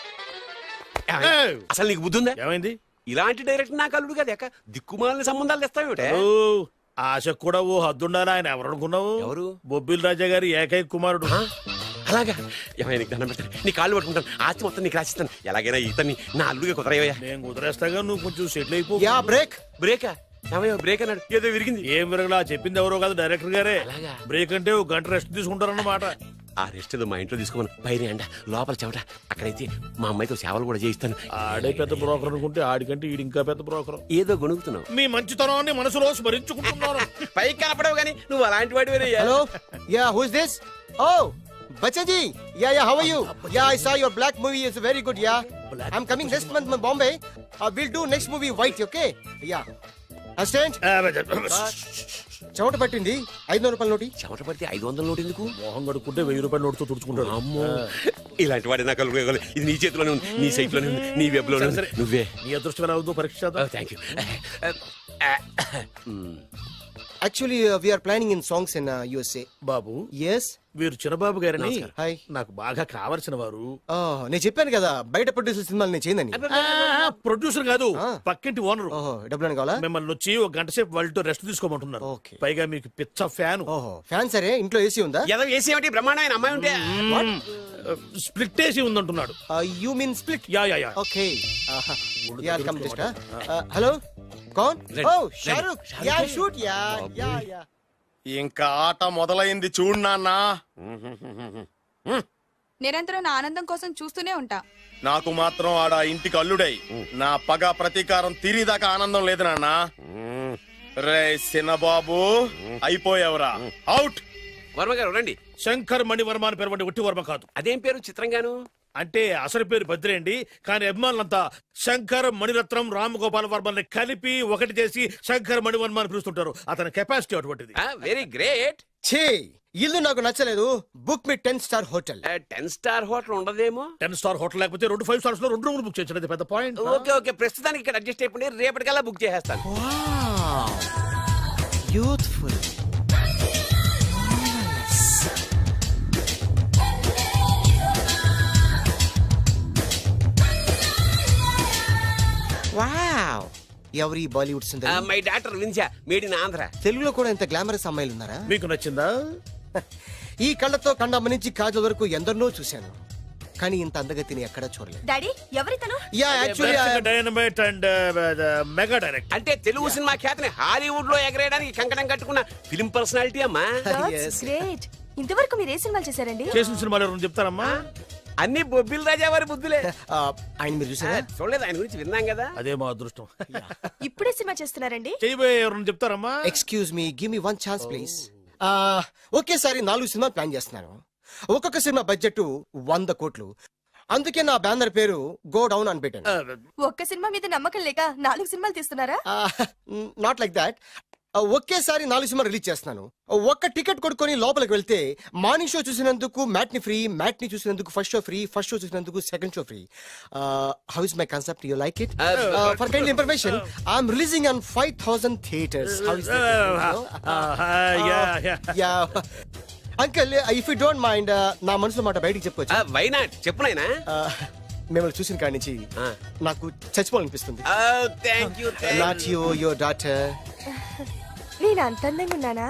అసలు నీకు బుద్ధి ఉందా ఏమైంది ఇలాంటి డైరెక్టర్ నాకు అల్లుడు కదా ఎక్క దిక్కుమాలిన సంబంధాలు తెస్తావేమిటే ఓ, ఆశకు కూడా ఓ హద్దుండాలి ఆయన ఎవరు అనుకున్నావు ఎవరు బొబ్బిల్ రాజా గారి ఏకైక కుమారుడు అలాగా ఏమైనా నీకు దండం పెడతాను నీ కాళ్ళు పట్టుకుంటాను ఆస్తి మొత్తం నీకు రాసిస్తాను ఎలాగైనా ఇతన్ని నా అల్లుడిగా కుదరయ్యా నేను కుదిరేస్తాగా నువ్వు కొంచెం సెటిల్ అయిపో యా బ్రేక్ బ్రేకా ఏమయ్యో బ్రేక్ అన్నాడు ఏదో విరిగింది ఏం విరగలా చెప్పింది ఎవరో కాదు డైరెక్టర్ గారే అలాగా? బ్రేక్ అంటే ఒక గంట రెస్ట్ తీసుకుంటారన్నమాట ఆ రెస్ట్ ఏదో మా ఇంట్లో తీసుకోమను పైన అండ లోపల చెమట అక్కడైతే మా అమ్మాయితో సేవలు కూడా చేయిస్తాను ఆడే పెద్ద బ్రోకర్ అనుకుంటే ఆడికంటే ఈడు ఇంకా పెద్ద బ్రోకర్ ఏదో గొణుగుతున్నావు మీ మంచితనాన్ని మనసులో స్మరించుకుంటున్నాను పైకి కనపడవు కానీ నువ్వు అలాంటి వాడి hello yeah who is this oh బచ్చా జీ yeah yeah how are you yeah I saw your black movie is very good yeah I am coming next month my Bombay will do next movie white okay yeah assistant చెమట పట్టింది ఐదు వందల రూపాయల నోటి చెమట పడితే ఐదు వందల నోటు ఎందుకు మొహం కడుక్కుంటే వెయ్యి రూపాయల నోటుతో తుడుచుకుంటాడు అమ్మో ఇలాంటి వాడి నాకు అల్లుడు కావాలి. ఇది నీ చేతిలోనే ఉంది నీ సైట్ లోనే ఉంది నీ వెబ్ లోనే ఉంది నువ్వే నీ అదృష్టం ఎలా ఉందో పరీక్ష చేద్దాం thank you actually we're planning in songs in USA బాబు ఎస్ వీరు చిన్నబాబు గారిని హాయ్ నాకు బాగా కావలసిన వారు నేను చెప్పాను కదా బయట ప్రొడ్యూసర్ సినిమాలు నేను చేయదని ప్రొడ్యూసర్ కాదు పక్కింటి ఓనర్ ఓహో డబ్బులు కావాలా మిమ్మల్ని వచ్చి ఒక గంట సేపు వాళ్ళతో రెస్ట్ తీసుకోమంటున్నారు పైగా మీకు పిచ్చ ఫ్యాన్ ఓహో ఫ్యాన్ సరే ఇంట్లో ఏసీ ఉందా ఏదో వేసి ఏమిటి బ్రహ్మాండమైన అమ్మాయి ఉంటే స్ప్లిట్ వేసి ఉందంటున్నాడు you mean split yeah yeah yeah okay yeah come just hello కౌన్ ఓ Shahrukh yeah shoot yeah yeah yeah ఇంకా ఆట మొదలైంది చూడు నాన్న నిరంతరం నా ఆనందం కోసం చూస్తూనే ఉంటా నాకు మాత్రం ఆడ ఇంటికి అల్లుడై నా పగ ప్రతీకారం తీరిదాకా ఆనందం లేదు నాన్న రే సినబాబు అయిపోయావురా అవుట్ వర్మ గారు రండి శంకర్ మణివర్మ అని పేరు ఒట్టి వర్మ కాదు అదేం పేరు చిత్రంగాను అంటే అసలు పేరు భద్రే అండి కానీ అభిమానులంతా శంకర్ మణిరత్నం రామ్ గోపాల్ వర్మని కలిపి ఒకటి చేసి శంకర్ మణివర్మ అని పిలుస్తుంటారు అతని కెపాసిటీ అటువంటిది వెరీ గ్రేట్ ఛీ ఇల్లు నాకు నచ్చలేదు book me ten star hotel ten star hotel ఉండదేమో టెన్ స్టార్ హోటల్ లేకపోతే రెండు ఫైవ్ స్టార్స్ లో రెండు రూములు బుక్ చేయించడం పెద్ద పాయింట్ ఓకే ఓకే ప్రస్తుతానికి ఇక్కడ అడ్జస్ట్ అయిపోయి రేపటికల్లా బుక్ చేసేస్తాను యూత్ఫుల్ వావ్ ఎవరి బాలీవుడ్ సుందరి మై డాక్టర్ విన్సా మేడ్ ఇన్ ఆంధ్ర తెలుగులో కూడా ఇంత గ్లామరస్ అమ్మాయిలు ఉన్నారా మీకు నచ్చిందా ఈ కళ్ళతో కండమ్మ నుంచి కాజల్ వరకు ఎందరినో చూశాను కానీ ఇంత అందగతిని ఎక్కడా చూడలేదు డాడీ ఎవరితను yeah actually dynamite and mega direct అంటే తెలుగు సినిమా ఖ్యాతిని హాలీవుడ్ లో ఎగరేయడానికి కంకణం కట్టుకున్న ఫిలిం పర్సనాలిటీ అమ్మా గ్రేట్ ఇంతవరకు మీరు ఏ సినిమాలు చేశారండి చేసిన సినిమాలు ఎవరైనా చెప్తారమ్మా అన్ని బొబ్బిల్ రాజా వారి బుద్ధులే ఆయన మీరు చూసారా చూడలేదు ఆయన గురించి విన్నాం కదా అదే మా అదృష్టం ఇప్పుడే సినిమా చేస్తున్నారండి చేయబోయే ఎవరైనా చెప్తారమ్మా excuse me give me one chance please ఒకేసారి నాలుగు సినిమా ప్లాన్ చేస్తున్నాను ఒక్కొక్క సినిమా బడ్జెట్ వంద కోట్లు అందుకే నా బ్యానర్ పేరు గో డౌన్ అని పెట్టాను ఒక్క సినిమా మీద నమ్మకం లేక నాలుగు సినిమాలు తీస్తున్నారా నాట్ లైక్ దాట్ ఒకేసారి నాలుగు సినిమా రిలీజ్ చేస్తున్నాను ఒక్క టికెట్ కొనుక్కొని లోపలికి వెళ్తే మార్నింగ్ షో చూసినందుకు మ్యాట్ని ఫ్రీ మ్యాట్ని చూసినందుకు first show free first show చూసినందుకు second show free how is my concept you like it for kind information I'm releasing on five thousand theatres how is yeah uncle if you don't mind నా మనసులో మాట బయటికి చెప్పొచ్చు why not చెప్పు నాయనా మిమ్మల్ని చూసిన కాడి నుంచి నాకు చచ్చిపోవాలనిపిస్తుంది thank you not you your daughter నేను అంత అందంగా ఉన్నానా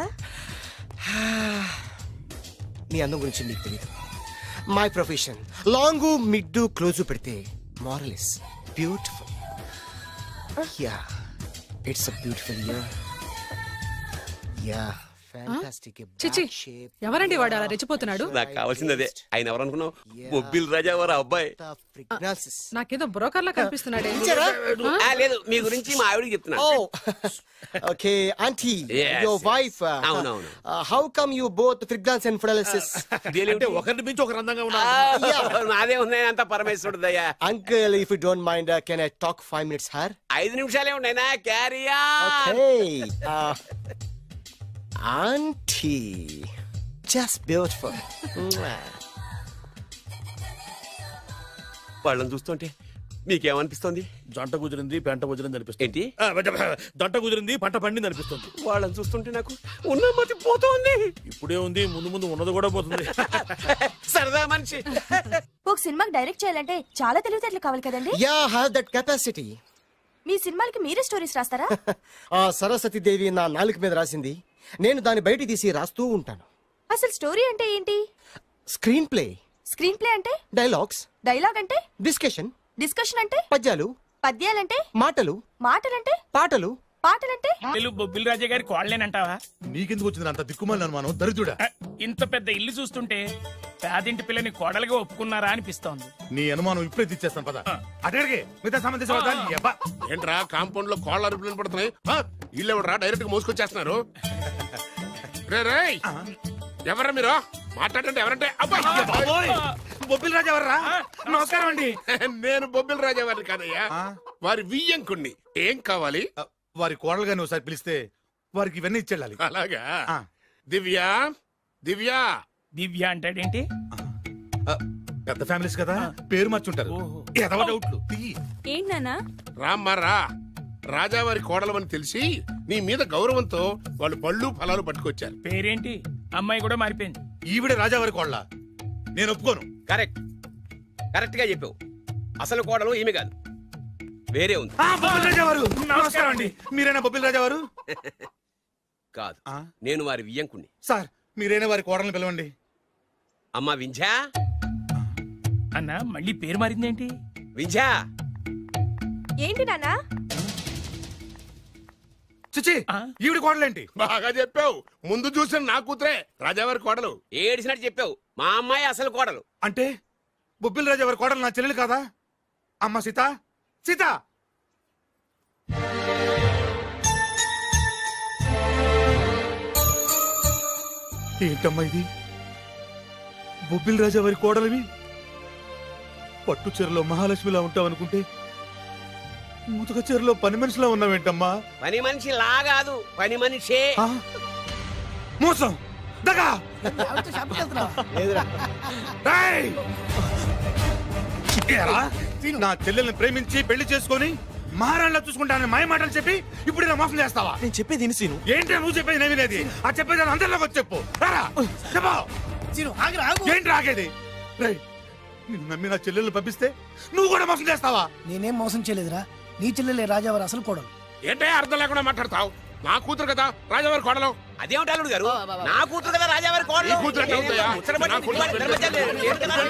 నీ అందం గురించి నీకు తెలియదు my profession long mid close పెడితే moral is beautiful yeah it's a beautiful year yeah చిచి ఎవరండి వాడు అలా రెచ్చిపోతున్నాడు నాకు కావాల్సింది అదే ఆయన ఎవరు అనుకున్నావు బొబ్బిల్ రాజా వారు అబ్బాయి నాకేదో బ్రోకర్ లా కనిపిస్తున్నాడే ఆ, లేదు మీ గురించి మా ఆవిడకి చెప్తున్నా Oh, okay, Auntie, Yes, your yes. wife. Uh, అవునవును. uh, how come you both freelance and paralysis? అంటే ఒకరిని మించి ఒకరు అందంగా నాదే ఉంది అంత పరమేశ్వరుడు దయ్యా Uncle, if you don't mind, uh, can I talk five minutes, her? ఐదు నిమిషాలే ఉన్నాయినా క్యారియా Okay. Uh, auntie, just beautiful. Mwah. వాళ్ళని చూస్తుంటే మీకేమనిపిస్తుంది జంట కుదిరింది పెంట కుదిరింది అనిపిస్తుంది ఏంటి ఆ, జంట కుదిరింది పంట పండింది అనిపిస్తుంది వాళ్ళని చూస్తుంటే నాకు ఉన్న మతి పోతోంది ఇప్పుడే ఉంది ముందు ముందు ఉన్నది కూడా పోతుంది సరదా మనిషి ఒక సినిమాకి డైరెక్ట్ చేయాలంటే చాలా తెలివితేటలు కావాలి కదండి Yeah, have that capacity. మీ సినిమాలకి మీరే స్టోరీస్ రాస్తారా ఆ సరస్వతి దేవి నా నాలుక మీద రాసింది నేను దాన్ని బయట తీసి రాస్తూ ఉంటాను అసలు స్టోరీ అంటే ఏంటి స్క్రీన్ ప్లే స్క్రీన్ ప్లే అంటే డైలాగ్స్ డైలాగ్ అంటే డిస్కషన్ డిస్కషన్ అంటే పద్యాలు పద్యాలంటే మాటలు మాటలంటే పాటలు పాటలంటే తెలుగు బొబ్బిల్ రాజా గారి కోడలేనంటావా నీకెందుకు వచ్చింది అంత దిక్కుమాలి అనుమానం దరిద్రుడా ఇంత పెద్ద ఇల్లు చూస్తుంటే పేదింటి పిల్లని కోడలుగా ఒప్పుకున్నారా అనిపిస్తోంది నీ అనుమానం ఇప్పుడే తెచ్చేస్తాను పద అటడిగే మిగతా సంబంధించిన ఏంట్రా కాంపౌండ్ లో కోళ్ళ అరుపులు పడుతున్నాయి ఇల్లు ఎవడరా డైరెక్ట్ గా మోసుకొచ్చేస్తున్నారు రే రేయ్ ఎవరా మీరు మాట్లాడండి ఎవరంటే అబ్బాయి బొబ్బిల్ రాజా ఎవర్రా నమస్కారం అండి నేను బొబ్బిల్ రాజా వారిని కాదయ్యా వారి వియ్యంకుణ్ణి ఏం కావాలి వారి కోడలుగా నువ్వు ఒకసారి పిలిస్తే వారికి ఇవన్నీ ఇచ్చేళ్ళాలి అలాగా దివ్య దివ్య దివ్య అంటాడేంటి పెద్ద ఫ్యామిలీస్ కదా పేరు మార్చుంటారు ఎదవ డౌట్లు తీయి. ఏంటి నాన్న రామ్మా రా రాజావారి కోడలమని తెలిసి నీ మీద గౌరవంతో వాళ్ళు పళ్ళు ఫలాలు పట్టుకొచ్చారు పేరేంటి అమ్మాయి కూడా మారిపోయింది ఈవిడ రాజావారి కోళ్ళ నేను ఒప్పుకోను కరెక్ట్ కరెక్ట్ గా చెప్పావు అసలు కోడలు ఈమె కాదు వేరే ఉంది ఆ, బొబ్బిల్ రాజా వారు నమస్కారం అండి మీరేనా బొబ్బిల్ రాజా వారు కాదు నేను వారి వియ్యంకుణ్ణి సార్ మీరేనా వారి కోడల్ని పిలవండి అమ్మా వింధ్యా అన్న మళ్ళీ పేరు మారిందేంటి వింధ్యా ఏంటి నాన్న చిచి ఈవిడ కోడలేంటి బాగా చెప్పావు ముందు చూసిన నా కూతురే రాజావారి కోడలు ఏడిసినట్టు చెప్పావు మా అమ్మాయి అసలు కోడలు అంటే బొబ్బిల్ రాజా వారి కోడలు నా చెల్లెలు కాదా అమ్మ సీత సీత ఏంటమ్మా ఇది బొబ్బిల్ రాజా వారి కోడలివి పట్టు చీరలో మహాలక్ష్మిలా ఉంటావనుకుంటే ముతక చీరలో పని మనిషిలా ఉన్నావేంటమ్మా పని మనిషి లా కాదు పని మనిషే మోసం దగా ఏయ్! ఏరా? నా చెల్లెల్ని ప్రేమించి పెళ్లి చేసుకొని మహారాణిలా చూసుకుంటానని మాయ మాటలు చెప్పి ఇప్పుడు ఇలా మోసం చేస్తావా నేను చెప్పేది విను సీను ఏంటి నువ్వు చెప్పేది నేను వినేది ఆ చెప్పేది అది అందరిలోకి వచ్చి చెప్పు రారా చెప్పు ఏంటి రాగేది రేయ్, నిన్ను నమ్మి నా చెల్లెల్ని పంపిస్తే నువ్వు కూడా మోసం చేస్తావా నేనేం మోసం చేయలేదురా నీ చెల్లెలే రాజావారు అసలు కోడలు ఏంటే అర్థం లేకుండా మాట్లాడతావు నా కూతురు కదా రాజావారి కోడలు అదేమిటి అల్లుడు గారు నా కూతురు కదా రాజావారి నీ కోడలు కూతురు ఎట్లా అవుతాయా? ముచ్చటపడి నా కూతురు తిరుగుబాటు ధర్మజాలు ఏంటి కదా?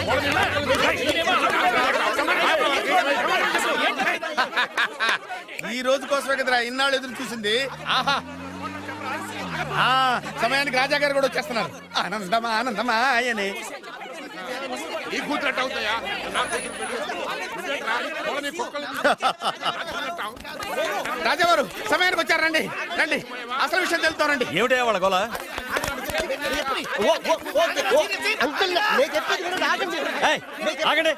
ఈ రోజు కోసమే కదరా ఇన్నాళ్ళు ఎదురు చూసింది ఆహా ఆ, సమయానికి రాజా గారు కూడా వచ్చేస్తున్నారు ఆనందమా ఆనందమా ఆయనే ఈ కూతురు ఎట్లా అవుతాయా నా కూతురు నువ్వేంట్రా? కోడని కుక్కలు రాజావారు సమయానికి వచ్చారు రండి రండి అసలు విషయం తెలుతానండి ఏమిటయ్యా వాళ్ళ గోల అంకుల్ నేను చెప్పేది వినండి, ఆగండి. ఆగండి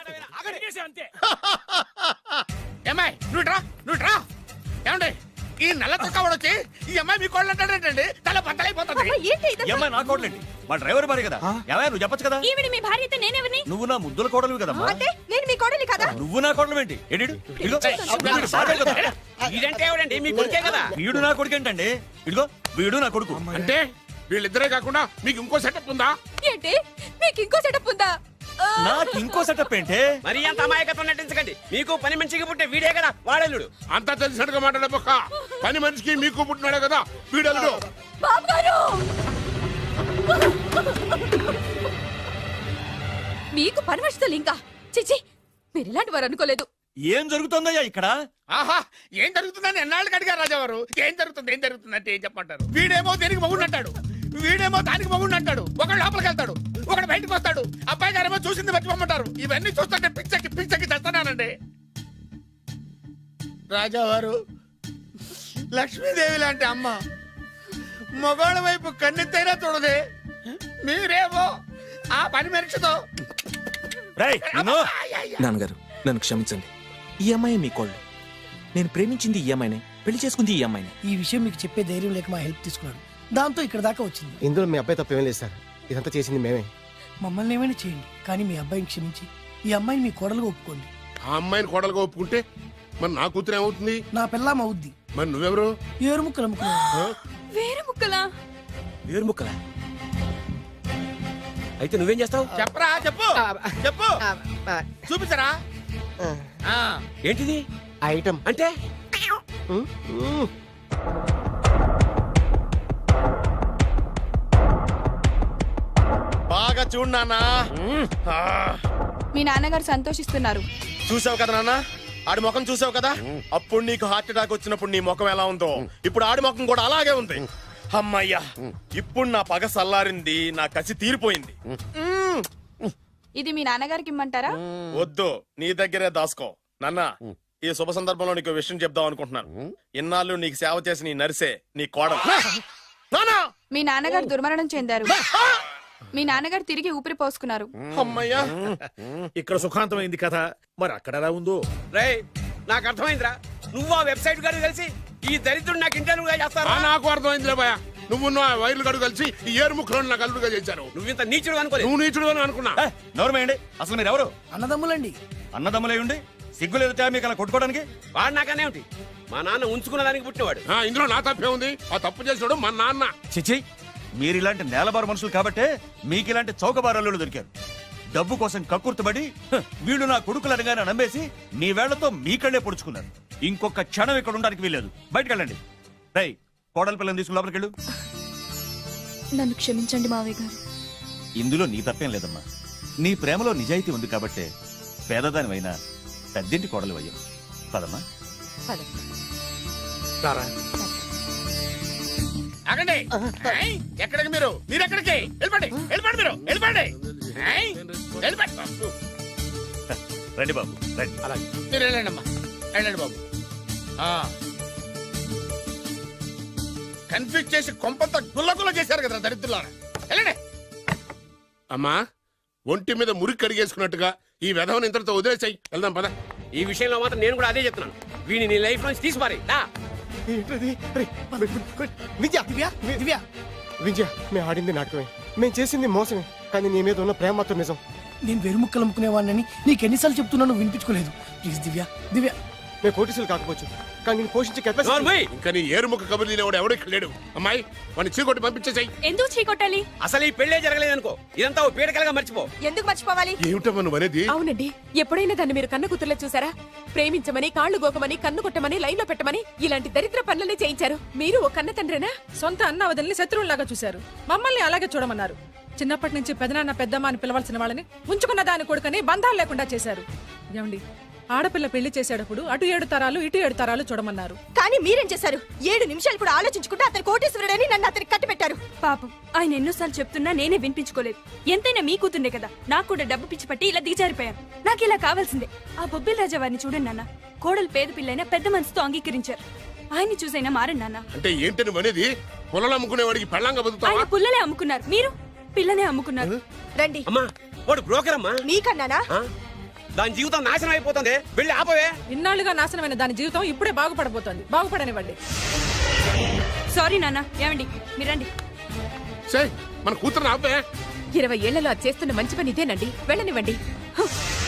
ఏమ్మాయి నువ్వు రా నువ్వు రా ఏమండి ఈ నల్ల చొక్కావాడు వచ్చి ఈ అమ్మాయి మీ కోళ్ళు అంటాడేంటండి తల బద్దలైపోతుంది ఈ అమ్మాయి నా కోడలేంటి మా డ్రైవర్ భార్య కదా ఏమయ్య నువ్వు చెప్పొచ్చు కదా ఈవిడ మీ భార్య అయితే నేనెవరిని నువ్వు నా ముద్దుల కోడలు కదమ్మా అంటే నేను మీ కోడలి కదా నువ్వు నా కోడలు ఏంటి ఎడిడు ఇదిగో వీడు భార్య కదా వీడంటే ఎవడండి మీ కొడుకే కదా వీడు నా కొడుకు ఏంటండి ఇదిగో వీడు నా కొడుకు అంటే వీళ్ళిద్దరే కాకుండా మీకు ఇంకో సెటప్ ఉందా ఏంటి మీకు ఇంకో సెటప్ ఉందా నాకు ఇంకో సెటప్ ఏంటి మరి అంత అమాయకత్వం నటించకండి మీకు పని మంచిగా పుట్టే వీడే కదా వాడల్లుడు అంతా తెలిసినట్టుగా మాట్లాడే పక్క పని మనిషికి మీకు పుట్టినాడే కదా వీడలుడు బాబుగారు మీకు పని మనిషితో ఇంకా చిచి మీరు ఇలాంటి వారు అనుకోలేదు ఏం జరుగుతుందయ్యా ఇక్కడ ఆహా ఏం జరుగుతుందని ఎన్నాళ్ళకి అడిగారు రాజావారు ఏం జరుగుతుంది ఏం జరుగుతుంది అంటే ఏం చెప్పంటారు వీడేమో దేనికి మగుడు అంటాడు వీడేమో దానికి మగుడు అంటాడు ఒకడు లోపలికి వెళ్తాడు ఒకడు బయటకు వస్తాడు అబ్బాయి గారేమో చూసింది మర్చిపోమంటారు ఇవన్నీ చూస్తుంటే పిచ్చకి పిచ్చకి తెస్తానండి రాజావారు లక్ష్మీదేవి లాంటి అమ్మ మగవాళ్ళ వైపు కన్నెత్తైనా చూడదే మీరేమో ఆ పని మనిషితో నాన్నగారు నన్ను క్షమించండి ఈ అమ్మాయి మీ కోళ్ళు నేను ప్రేమించింది ఈ అమ్మాయినే పెళ్లి చేసుకుంది ఈ అమ్మాయినే ఈ విషయం మీకు చెప్పే ధైర్యం లేక మా హెల్ప్ తీసుకున్నాడు దాంతో ఇక్కడ దాకా వచ్చింది ఇందులో మీ అబ్బాయి తప్పేం లేదు సార్ ఇదంతా చేసింది మేమే మమ్మల్ని ఏమైనా చేయండి కానీ మీ అబ్బాయిని క్షమించి ఈ అమ్మాయిని మీ కోడలుగా ఒప్పుకోండి ఆ అమ్మాయిని కోడలుగా ఒప్పుకుంటే మరి నా కూతురు ఏమవుతుంది నా పిల్లం అవుద్ది మరి నువ్వెవరు ఏరు ముక్కలు అమ్ముకున్నావు వేరే ముక్కలా వేరు ముక్కలా అయితే నువ్వేం చేస్తావు చెప్పరా చెప్పు చెప్పు చూపించరా ఆ. ఏంటిది ఐటమ్ అంటే బాగా చూడు నాన్న ఆ, మీ నాన్నగారు సంతోషిస్తున్నారు చూసావు కదా నాన్న ఆడి ముఖం చూసావు కదా అప్పుడు నీకు హార్ట్ అటాక్ వచ్చినప్పుడు నీ ముఖం ఎలా ఉందో ఇప్పుడు ఆడి ముఖం కూడా అలాగే ఉంది అమ్మయ్యా ఇప్పుడు నా పగ సల్లారింది నా కసి తీరిపోయింది ఇది మీ నాన్నగారికి ఇమ్మంటారా వద్దు నీ దగ్గరే దాసుకో నాన్న ఈ శుభ సందర్భంలో నీకు విషయం చెప్దాం అనుకుంటున్నాను ఇన్నాళ్ళు నీకు సేవ చేసి నీ నరిసే నీ కోడలు నానా మీ నాన్నగారు దుర్మరణం చెందారు మీ నాన్నగారు తిరిగి ఊపిరి పోసుకున్నారు అమ్మయ్యా ఇక్కడ సుఖాంతమైంది కథ మరి అక్కడ ఎలా ఉందో రే నాకు అర్థమైందిరా నువ్వు ఆ వెబ్సైట్ గారు కలిసి ఈ దరిద్రుడు నాకు ఇంటర్వ్యూగా ఆ, చేస్తారా నాకు అర్థమైందిలే భయ నువ్వు నా వైర్లు గడు కలిసి ఈ ఏరు ముక్కలను నాకు అల్లుడుగా చేశారు నువ్వు ఇంత నీచుడు అనుకోలేదు నువ్వు నీచుడు అని అనుకున్నా నోరమేయండి అసలు మీరు ఎవరు అన్నదమ్ములండి అన్నదమ్ములై ఉండి సిగ్గులేదు మీకు అలా కొట్టుకోవడానికి వాడు నాకనే ఉంటి మా నాన్న ఉంచుకున్న దానికి పుట్టినవాడు ఆ, ఇందులో నా తప్పే ఉంది ఆ తప్పు చేసాడు మా నాన్న చిచి మీరు ఇలాంటి నేలబారు మనుషులు కాబట్టే మీకు ఇలాంటి చౌకబారల్లు దొరికారు డబ్బు కోసం కక్కుర్తుబడి "హ, వీళ్ళు నా కొడుకులు అనగానే నమ్మేసి మీ వేళ్లతో మీ కళ్ళే పొడుచుకున్నారు ఇంకొక క్షణం ఇక్కడ ఉండడానికి వీల్లేదు బయటకు వెళ్ళండి రై కోడల పిల్లని తీసుకుని లోపలికి వెళ్ళు నన్ను క్షమించండి మావయ్య గారు ఇందులో నీ తప్పేం లేదమ్మా నీ ప్రేమలో నిజాయితీ ఉంది కాబట్టే పేదదానివైనా పెద్దింటి కోడలు అయ్యావు పదమ్మా ఆగండి ఏయ్, ఎక్కడికి మీరు మీరు ఎక్కడికి వెళ్ళిపోండి వెళ్ళిపోండి మీరు వెళ్ళిపోండి ఏయ్, వెళ్ళిపోండి రండి బాబు రండి అలాగే మీరు వెళ్ళండి అమ్మా వెళ్ళండి బాబు కన్ఫ్యూజ్ చేసి కొంపంతా గుల్లగుల్ల చేశారు కదా దరిద్రులారా వెళ్ళండి అమ్మా ఒంటి మీద మురికి కడిగేసుకున్నట్టుగా ఈ వెధవని ఇంతటితో వదిలేసాయి వెళ్దాం పద ఈ విషయంలో మాత్రం నేను కూడా అదే చెప్తున్నాను వీడిని నీ లైఫ్ నుంచి తీసిపారి విద్య దివ్య దివ్య విద్య మేము ఆడింది నాటకమే మేము చేసింది మోసమే కానీ నీ మీద ఉన్న ప్రేమ మాత్రం నిజం నేను వెరుముక్కలు అమ్ముకునేవాడిని నీకు ఎన్నిసార్లు చెప్తున్నాను వినిపించుకోలేదు ప్లీజ్ దివ్య దివ్య మేము కోటీసులు కాకపోవచ్చు కానీ నేను పోషించే కెపాసిటీ ఇంకా నీ ఏరుముఖ కబురు లేనివాడు ఎవడు ఇక్కడ లేడు అమ్మాయి వాడిని చీకొట్టి పంపించేసాయి ఎందుకు చీకొట్టాలి అసలు ఈ పెళ్ళే జరగలేదనుకో ఇదంతా ఓ పీడకలుగా మర్చిపో ఎందుకు మర్చిపోవాలి ఏమిటమ్మా నువ్వు అనేది అవునండి ఎప్పుడైనా దాన్ని మీరు కన్న కూతుర్లో చూసారా ప్రేమించమని కాళ్ళు గోకమని కన్ను కొట్టమని లైన్ లో పెట్టమని ఇలాంటి దరిద్ర పనులనే చేయించారు మీరు ఓ కన్న తండ్రేనా సొంత అన్న వదిలిని శత్రువులాగా చూశారు మమ్మల్ని అలాగే చూడమన్నారు చిన్నప్పటి నుంచి పెదనాన్న పెద్దమ్మ అని పిలవాల్సిన వాళ్ళని ఉంచుకున్న దాని కొడుకని బంధాలు లేకుండా చేశారు ఏమండి ఆడపిల్ల పెళ్లి చేసేటప్పుడు అటు ఏడు తరాలు ఇటు ఏడు తరాలు చూడమన్నారు కానీ మీరేం చేశారు ఏడు నిమిషాలు కూడా ఆలోచించుకుంటే అతను కోటేశ్వరుడని నన్ను అతనికి కట్టిపెట్టారు పాపం ఆయన ఎన్నోసార్లు చెప్తున్నా నేనే వినిపించుకోలేదు ఎంతైనా మీ కూతుండే కదా నాకు కూడా డబ్బు పిచ్చి పట్టి ఇలా దిగజారిపోయాను నాకు ఇలా కావాల్సిందే ఆ బొబ్బిల్ రాజా వారిని చూడండి నాన్న కోడలు పేద పిల్లైనా పెద్ద మనసుతో అంగీకరించారు ఆయన్ని చూసైనా మారండి నాన్న అంటే ఏంటి నువ్వు అనేది పొలాలు అమ్ముకునేవాడికి పెళ్ళంగా బతుకుతావా ఆయన పుల్లలే అమ్ముకున్నారు మీరు పిల్లనే అమ్ముకున్నారు రండి అమ్మా వాడు బ్రోకర్ అమ్మా నీకన్నానా ఆ? దాని జీవితం నాశనం అయిపోతుంది వెళ్ళి ఆపవే ఇన్నాళ్లుగా నాశనమైన దాని జీవితం ఇప్పుడే బాగుపడబోతోంది బాగుపడనివ్వండి సారీ నాన్న ఏమండి మీరండి మన కూతురు ఆపే ఇరవై ఏళ్లలో అది చేస్తున్న మంచి పని ఇదేనండి వెళ్ళనివ్వండి హ,